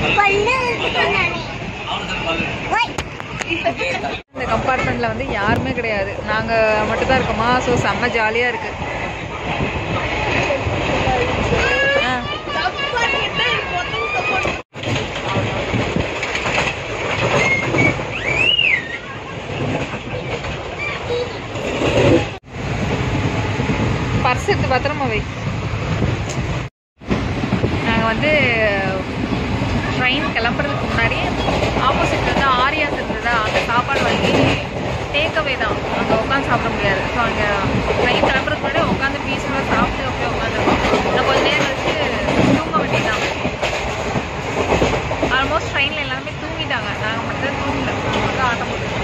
இந்த கம்பார்ட்மெண்ட்டில் வந்து யாருமே கிடையாது நாங்கள் மட்டும் தான் இருக்கோமா ஸோ செம்ம ஜாலியாக இருக்கு ஆ பர்ஸ் எடுத்து பத்திரமா வை நாங்கள் வந்து ட்ரெயின் கிளம்புறதுக்கு முன்னாடி ஆப்போசிட்ல வந்து ஆரியாஸ் இருந்ததா அங்கே சாப்பாடு வாங்கி டேக்அவே தான் அங்கே உட்காந்து சாப்பிட முடியாது ஸோ அங்கே ட்ரெயின் கிளம்புறதுக்கு முன்னாடி உட்காந்து பீஸ்ஃபுல்லாக சாப்பிட்டு அப்படியே உட்காந்துருக்கோம் நான் கொஞ்ச நேரம் கழிச்சு தூங்க வேண்டியதான் ஆல்மோஸ்ட் ட்ரெயினில் எல்லாருமே தூங்கிட்டாங்க நாங்கள் மட்டும் தான் தூங்கல நாங்கள் மட்டும் ஆட்டம் போட்டுருக்கோம்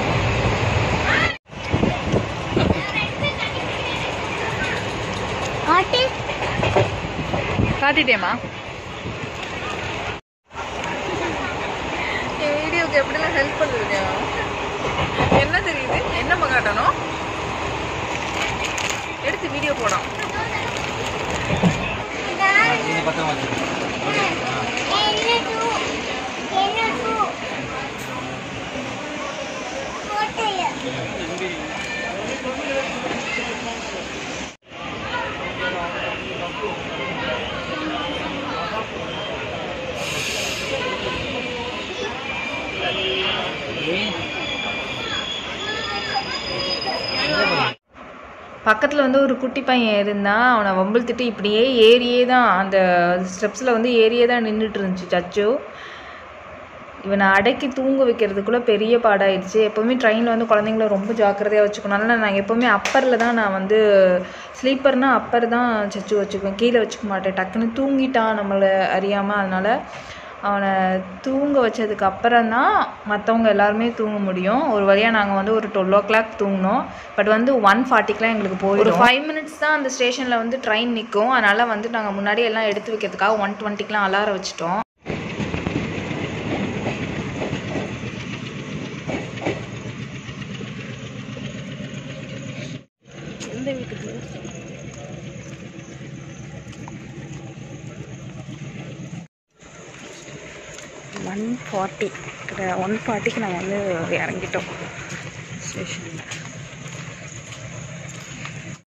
ஆட்டி காட்டிட்டேமா என் வீடியோக்கு எப்படிலாம் ஹெல்ப் பண்ணுறது என்ன தெரியுது என்னம்மா காட்டணும் எடுத்து வீடியோ போடும் பக்கத்தில் வந்து ஒரு குட்டி பையன் இருந்தான் அவனை வம்பிழுத்துட்டு இப்படியே ஏறியே தான் அந்த ஸ்டெப்ஸில் வந்து ஏறியே தான் நின்றுட்டு இருந்துச்சு சச்சு இவனை அடக்கி தூங்க வைக்கிறதுக்குள்ளே பெரிய பாடாயிடுச்சு எப்போவுமே ட்ரெயினில் வந்து குழந்தைங்கள ரொம்ப ஜாக்கிரதையாக வச்சுக்கணும் அதனால் நான் எப்போவுமே அப்பரில் தான் நான் வந்து ஸ்லீப்பர்னால் அப்பர் தான் சச்சு வச்சுக்குவேன் கீழே வச்சுக்க மாட்டேன் டக்குன்னு தூங்கிட்டான் நம்மளை அறியாமல் அதனால் அவனை தூங்க வச்சதுக்கு அப்புறம் தான் மற்றவங்க எல்லாருமே தூங்க முடியும் ஒரு வழியாக நாங்கள் வந்து ஒரு டுவெல் ஓ கிளாக் தூங்கினோம் பட் வந்து ஒன் ஃபார்ட்டிக்கெலாம் எங்களுக்கு போய் ஒரு ஃபைவ் மினிட்ஸ் தான் அந்த ஸ்டேஷனில் வந்து ட்ரெயின் நிற்கும் அதனால் வந்து நாங்கள் முன்னாடி எல்லாம் எடுத்து வைக்கிறதுக்காக ஒன் டுவெண்ட்டிக்கெலாம் அலாரம் வச்சுட்டோம் எந்த வீட்டுக்கு ஒன் ஃபார்ட்டி ஒன் ஃபார்ட்டிக்கு நாங்கள் வந்து இறங்கிட்டோம் ஸ்டேஷனில்